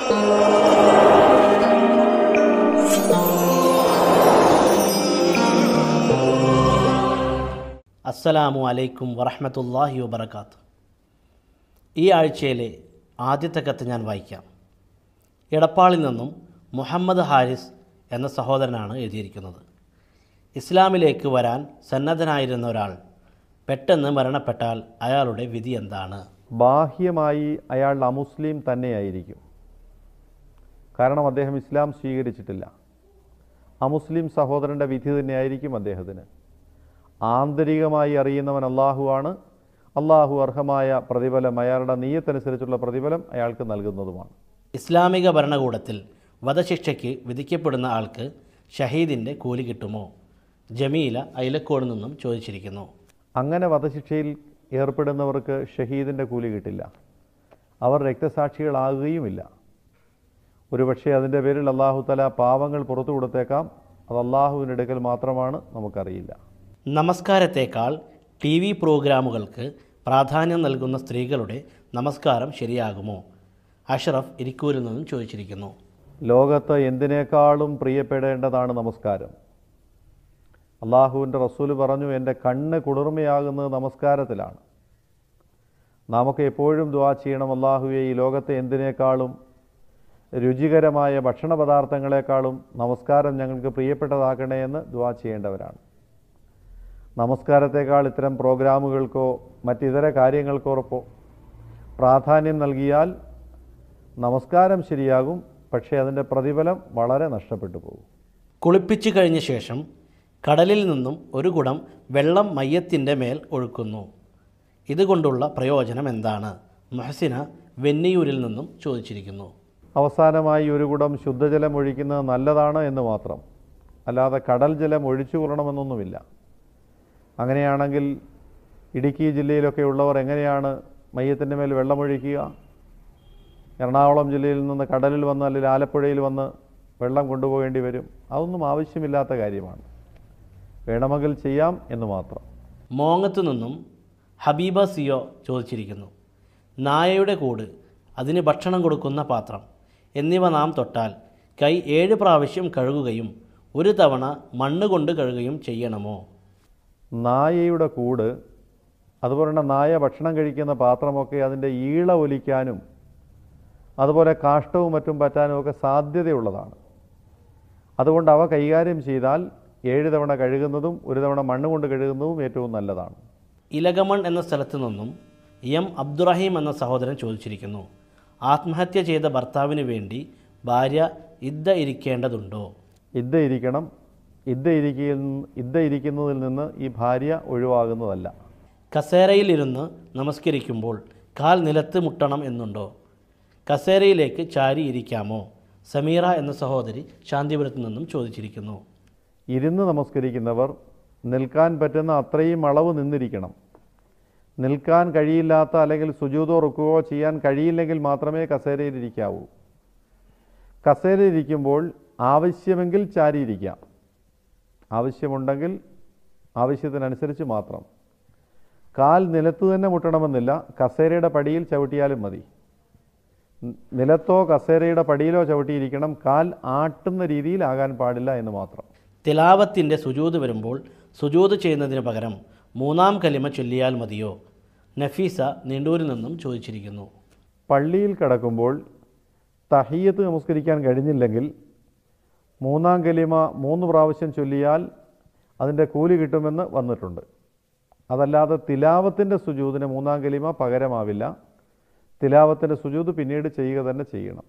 അസ്സലാമു അലൈക്കും വറഹമത്തല്ലാഹി വബർക്കാത്ത് ഈ ആഴ്ചയിലെ ആദ്യത്തെ കത്ത് ഞാൻ വായിക്കാം എടപ്പാളിൽ നിന്നും മുഹമ്മദ് ഹാരിസ് എന്ന സഹോദരനാണ് എഴുതിയിരിക്കുന്നത് ഇസ്ലാമിലേക്ക് വരാൻ സന്നദ്ധനായിരുന്ന ഒരാൾ പെട്ടെന്ന് മരണപ്പെട്ടാൽ അയാളുടെ വിധി എന്താണ് ബാഹ്യമായി അയാൾ അമുസ്ലിം തന്നെയായിരിക്കും കാരണം അദ്ദേഹം ഇസ്ലാം സ്വീകരിച്ചിട്ടില്ല അമുസ്ലിം സഹോദരൻ്റെ വിധി തന്നെയായിരിക്കും അദ്ദേഹത്തിന് ആന്തരികമായി അറിയുന്നവൻ അള്ളാഹുവാണ് അള്ളാഹു അർഹമായ പ്രതിഫലം അയാളുടെ നീയത്തനുസരിച്ചുള്ള പ്രതിഫലം അയാൾക്ക് നൽകുന്നതുമാണ് ഇസ്ലാമിക ഭരണകൂടത്തിൽ വധശിക്ഷയ്ക്ക് വിധിക്കപ്പെടുന്ന ആൾക്ക് ഷഹീദിൻ്റെ കൂലി കിട്ടുമോ ജമീല അയിലക്കോട് നിന്നും ചോദിച്ചിരിക്കുന്നു അങ്ങനെ വധശിക്ഷയിൽ ഏർപ്പെടുന്നവർക്ക് ഷഹീദിൻ്റെ കൂലി കിട്ടില്ല അവർ രക്തസാക്ഷികളാകുകയുമില്ല ഒരുപക്ഷെ അതിൻ്റെ പേരിൽ അള്ളാഹു തല പാവങ്ങൾ പുറത്തു കൊടുത്തേക്കാം അത് അള്ളാഹുവിൻ്റെ അടുക്കൽ മാത്രമാണ് നമുക്കറിയില്ല നമസ്കാരത്തേക്കാൾ ടി വി പ്രോഗ്രാമുകൾക്ക് പ്രാധാന്യം നൽകുന്ന സ്ത്രീകളുടെ നമസ്കാരം ശരിയാകുമോ അഷറഫ് ഇരിക്കൂരിൽ നിന്നും ചോദിച്ചിരിക്കുന്നു ലോകത്ത് എന്തിനേക്കാളും പ്രിയപ്പെടേണ്ടതാണ് നമസ്കാരം അള്ളാഹുവിൻ്റെ റസൂല് പറഞ്ഞു എൻ്റെ കണ്ണ് കുളിർമയാകുന്നത് നമസ്കാരത്തിലാണ് നമുക്ക് എപ്പോഴും ദ്വാ ചെയ്യണം അള്ളാഹുവെ ഈ ലോകത്തെ എന്തിനേക്കാളും രുചികരമായ ഭക്ഷണ പദാർത്ഥങ്ങളെക്കാളും നമസ്കാരം ഞങ്ങൾക്ക് പ്രിയപ്പെട്ടതാക്കണേ എന്ന് ദ്വാ ചെയ്യേണ്ടവരാണ് നമസ്കാരത്തെക്കാൾ ഇത്തരം പ്രോഗ്രാമുകൾക്കോ മറ്റിതര കാര്യങ്ങൾക്കോ പ്രാധാന്യം നൽകിയാൽ നമസ്കാരം ശരിയാകും പക്ഷേ അതിൻ്റെ പ്രതിഫലം വളരെ നഷ്ടപ്പെട്ടു പോകും കുളിപ്പിച്ചു കഴിഞ്ഞ ശേഷം കടലിൽ നിന്നും ഒരു കുടം വെള്ളം മയ്യത്തിൻ്റെ മേൽ ഒഴുക്കുന്നു ഇതുകൊണ്ടുള്ള പ്രയോജനം എന്താണ് മഹസിന വെന്നിയൂരിൽ നിന്നും ചോദിച്ചിരിക്കുന്നു അവസാനമായി ഒരു കുടം ശുദ്ധജലം ഒഴിക്കുന്നത് നല്ലതാണ് എന്ന് മാത്രം അല്ലാതെ കടൽ ജലം ഒഴിച്ചു കൊള്ളണമെന്നൊന്നുമില്ല അങ്ങനെയാണെങ്കിൽ ഇടുക്കി ജില്ലയിലൊക്കെ ഉള്ളവർ എങ്ങനെയാണ് മയ്യത്തിൻ്റെ മേൽ വെള്ളമൊഴിക്കുക എറണാകുളം ജില്ലയിൽ നിന്ന് കടലിൽ വന്ന് അല്ലെങ്കിൽ ആലപ്പുഴയിൽ വന്ന് വെള്ളം കൊണ്ടുപോകേണ്ടി വരും അതൊന്നും ആവശ്യമില്ലാത്ത കാര്യമാണ് വേണമെങ്കിൽ ചെയ്യാം എന്ന് മാത്രം മോങ്ങത്തു നിന്നും ഹബീബ സിയോ ചോദിച്ചിരിക്കുന്നു നായയുടെ കൂട് അതിന് ഭക്ഷണം കൊടുക്കുന്ന പാത്രം എന്നിവ നാം തൊട്ടാൽ കൈ ഏഴ് പ്രാവശ്യം കഴുകുകയും ഒരു തവണ മണ്ണ് കൊണ്ട് കഴുകുകയും ചെയ്യണമോ നായയുടെ കൂട് അതുപോലെ തന്നെ നായ ഭക്ഷണം കഴിക്കുന്ന പാത്രമൊക്കെ അതിൻ്റെ ഈള ഒലിക്കാനും അതുപോലെ കാഷ്ടവും മറ്റും പറ്റാനും ഒക്കെ സാധ്യതയുള്ളതാണ് അതുകൊണ്ട് അവ കൈകാര്യം ചെയ്താൽ ഏഴ് തവണ കഴുകുന്നതും ഒരു തവണ മണ്ണ് കൊണ്ട് കഴുകുന്നതും ഏറ്റവും നല്ലതാണ് ഇലഗമൺ എന്ന സ്ഥലത്തു നിന്നും എം അബ്ദുറഹീം എന്ന സഹോദരൻ ചോദിച്ചിരിക്കുന്നു ആത്മഹത്യ ചെയ്ത ഭർത്താവിന് വേണ്ടി ഭാര്യ ഇദ്ദ ഇരിക്കേണ്ടതുണ്ടോ ഇദ്ദ ഇരിക്കണം ഇദ്ദ ഇരിക്കുന്ന ഇദ്ദ ഇരിക്കുന്നതിൽ നിന്ന് ഈ ഭാര്യ ഒഴിവാകുന്നതല്ല കസേരയിലിരുന്ന് നമസ്കരിക്കുമ്പോൾ കാൽ നിലത്ത് മുട്ടണം എന്നുണ്ടോ കസേരയിലേക്ക് ചാരി ഇരിക്കാമോ സമീറ എന്ന സഹോദരി ശാന്തിപുരത്തു നിന്നും ചോദിച്ചിരിക്കുന്നു ഇരുന്ന് നമസ്കരിക്കുന്നവർ നിൽക്കാൻ പറ്റുന്ന അത്രയും അളവ് നിന്നിരിക്കണം നിൽക്കാൻ കഴിയില്ലാത്ത അല്ലെങ്കിൽ സുജൂതോ റുക്കുകയോ ചെയ്യാൻ കഴിയില്ലെങ്കിൽ മാത്രമേ കസേരയിൽ ഇരിക്കാവൂ കസേരയിൽ ഇരിക്കുമ്പോൾ ആവശ്യമെങ്കിൽ ചാരിയിരിക്കാം ആവശ്യമുണ്ടെങ്കിൽ ആവശ്യത്തിനനുസരിച്ച് മാത്രം കാൽ നിലത്ത് തന്നെ മുട്ടണമെന്നില്ല കസേരയുടെ പടിയിൽ ചവിട്ടിയാലും മതി ന- നിലത്തോ കസേരയുടെ പടിയിലോ ചവിട്ടിയിരിക്കണം കാൽ ആട്ടുന്ന രീതിയിലാകാൻ പാടില്ല എന്ന് മാത്രം തിലാവത്തിൻ്റെ സുജൂത് വരുമ്പോൾ സുജൂത് ചെയ്യുന്നതിന് പകരം മൂന്നാം കലിമ ചൊല്ലിയാൽ മതിയോ നഫീസ നീണ്ടൂരിൽ നിന്നും ചോദിച്ചിരിക്കുന്നു പള്ളിയിൽ കിടക്കുമ്പോൾ തഹിയത്ത് നമസ്കരിക്കാൻ കഴിഞ്ഞില്ലെങ്കിൽ മൂന്നാം കലിമ മൂന്ന് പ്രാവശ്യം ചൊല്ലിയാൽ അതിൻ്റെ കൂലി കിട്ടുമെന്ന് വന്നിട്ടുണ്ട് അതല്ലാതെ തിലാവത്തിൻ്റെ സുജൂതിന് മൂന്നാം കലിമ പകരമാവില്ല തിലാവത്തിൻ്റെ സുജൂത് പിന്നീട് ചെയ്യുക തന്നെ ചെയ്യണം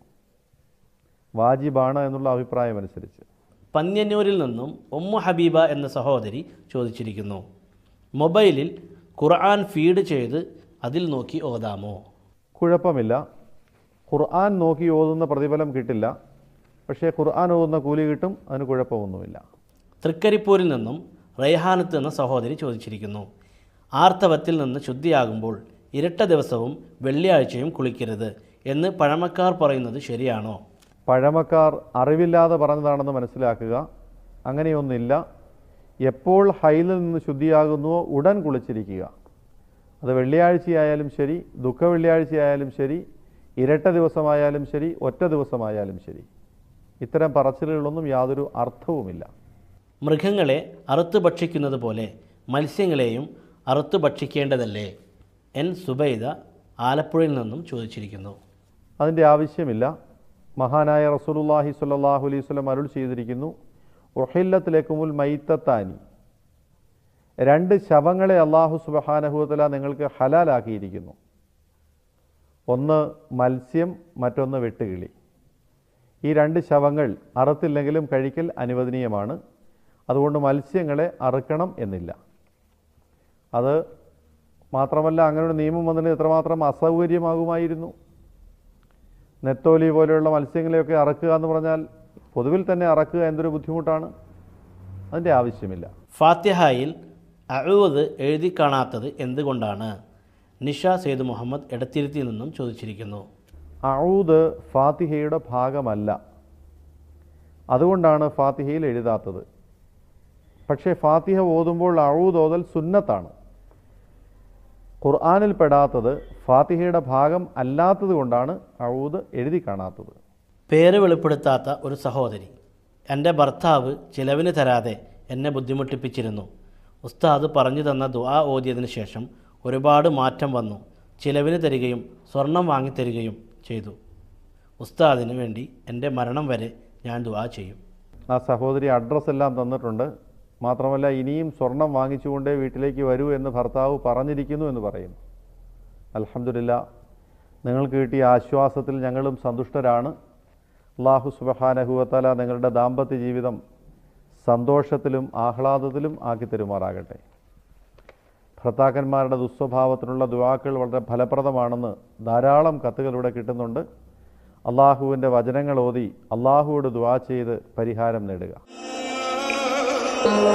വാജിബാണ് എന്നുള്ള അഭിപ്രായമനുസരിച്ച് പന്യന്നൂരിൽ നിന്നും ഉമ്മു ഹബീബ എന്ന സഹോദരി ചോദിച്ചിരിക്കുന്നു മൊബൈലിൽ ഖുർആൻ ഫീഡ് ചെയ്ത് അതിൽ നോക്കി ഓതാമോ കുഴപ്പമില്ല ഖുർആൻ നോക്കി ഓതുന്ന പ്രതിഫലം കിട്ടില്ല പക്ഷേ ഖുർആൻ ഓതുന്ന കൂലി കിട്ടും അതിന് കുഴപ്പമൊന്നുമില്ല തൃക്കരിപ്പൂരിൽ നിന്നും റൈഹാനത്ത് എന്ന സഹോദരി ചോദിച്ചിരിക്കുന്നു ആർത്തവത്തിൽ നിന്ന് ശുദ്ധിയാകുമ്പോൾ ഇരട്ട ദിവസവും വെള്ളിയാഴ്ചയും കുളിക്കരുത് എന്ന് പഴമക്കാർ പറയുന്നത് ശരിയാണോ പഴമക്കാർ അറിവില്ലാതെ പറഞ്ഞതാണെന്ന് മനസ്സിലാക്കുക അങ്ങനെയൊന്നില്ല എപ്പോൾ ഹൈലിൽ നിന്ന് ശുദ്ധിയാകുന്നുവോ ഉടൻ കുളിച്ചിരിക്കുക അത് വെള്ളിയാഴ്ചയായാലും ശരി ദുഃഖ വെള്ളിയാഴ്ചയായാലും ശരി ഇരട്ട ദിവസമായാലും ശരി ഒറ്റ ദിവസമായാലും ശരി ഇത്തരം പറച്ചിലുകളൊന്നും യാതൊരു അർത്ഥവുമില്ല മൃഗങ്ങളെ അറുത്ത് ഭക്ഷിക്കുന്നത് പോലെ മത്സ്യങ്ങളെയും അറുത്ത് ഭക്ഷിക്കേണ്ടതല്ലേ എൻ സുബൈദ ആലപ്പുഴയിൽ നിന്നും ചോദിച്ചിരിക്കുന്നു അതിൻ്റെ ആവശ്യമില്ല മഹാനായ റസൂലുള്ളാഹി സ്വല്ലല്ലാഹു അലൈഹി വസല്ലം അരുൾ ചെയ്തിരിക്കുന്നു ഒഹില്ലത്തിലേക്കുമുൽ മൈത്തത്താനി രണ്ട് ശവങ്ങളെ അള്ളാഹു സുബഹാനഹുവതല നിങ്ങൾക്ക് ഹലാലാക്കിയിരിക്കുന്നു ഒന്ന് മത്സ്യം മറ്റൊന്ന് വെട്ടുകിളി ഈ രണ്ട് ശവങ്ങൾ അറുത്തില്ലെങ്കിലും കഴിക്കൽ അനുവദനീയമാണ് അതുകൊണ്ട് മത്സ്യങ്ങളെ അറുക്കണം എന്നില്ല അത് മാത്രമല്ല അങ്ങനെ ഒരു നിയമം വന്നതിന് എത്രമാത്രം അസൗകര്യമാകുമായിരുന്നു നെത്തോലി പോലെയുള്ള മത്സ്യങ്ങളെയൊക്കെ അറക്കുക എന്ന് പറഞ്ഞാൽ പൊതുവിൽ തന്നെ അറക്കുക എന്തൊരു ബുദ്ധിമുട്ടാണ് അതിൻ്റെ ആവശ്യമില്ല ഫാത്തിഹായിൽ അഴുവത് എഴുതി കാണാത്തത് എന്തുകൊണ്ടാണ് നിഷ സെയ്ദ് മുഹമ്മദ് എടത്തിരുത്തിയിൽ നിന്നും ചോദിച്ചിരിക്കുന്നു അഊദ് ഫാത്തിഹയുടെ ഭാഗമല്ല അതുകൊണ്ടാണ് ഫാത്തിഹയിൽ എഴുതാത്തത് പക്ഷേ ഫാത്തിഹ ഓതുമ്പോൾ അഊദ് ഓതൽ സുന്നത്താണ് ഖുർആാനിൽ പെടാത്തത് ഫാത്തിഹയുടെ ഭാഗം അല്ലാത്തത് കൊണ്ടാണ് അഊദ് എഴുതി കാണാത്തത് പേര് വെളിപ്പെടുത്താത്ത ഒരു സഹോദരി എൻ്റെ ഭർത്താവ് ചിലവിന് തരാതെ എന്നെ ബുദ്ധിമുട്ടിപ്പിച്ചിരുന്നു ഉസ്താദ് പറഞ്ഞു തന്ന ദുആ ഓതിയതിനു ശേഷം ഒരുപാട് മാറ്റം വന്നു ചിലവിന് തരികയും സ്വർണം വാങ്ങിത്തരികയും ചെയ്തു ഉസ്താദിന് വേണ്ടി എൻ്റെ മരണം വരെ ഞാൻ ദുആ ചെയ്യും ആ സഹോദരി അഡ്രസ്സ് എല്ലാം തന്നിട്ടുണ്ട് മാത്രമല്ല ഇനിയും സ്വർണം വാങ്ങിച്ചുകൊണ്ടേ വീട്ടിലേക്ക് വരൂ എന്ന് ഭർത്താവ് പറഞ്ഞിരിക്കുന്നു എന്ന് പറയുന്നു അൽഹംദുലില്ല നിങ്ങൾക്ക് കിട്ടിയ ആശ്വാസത്തിൽ ഞങ്ങളും സന്തുഷ്ടരാണ് അള്ളാഹു സുബഹാനഹുവത്തല നിങ്ങളുടെ ദാമ്പത്യ ജീവിതം സന്തോഷത്തിലും ആഹ്ലാദത്തിലും ആക്കി തരുമാറാകട്ടെ ഭർത്താക്കന്മാരുടെ ദുസ്വഭാവത്തിനുള്ള ദുവാക്കൾ വളരെ ഫലപ്രദമാണെന്ന് ധാരാളം കത്തുകളിലൂടെ കിട്ടുന്നുണ്ട് അള്ളാഹുവിൻ്റെ വചനങ്ങൾ ഓതി അള്ളാഹുവോട് ദുവാ ചെയ്ത് പരിഹാരം നേടുക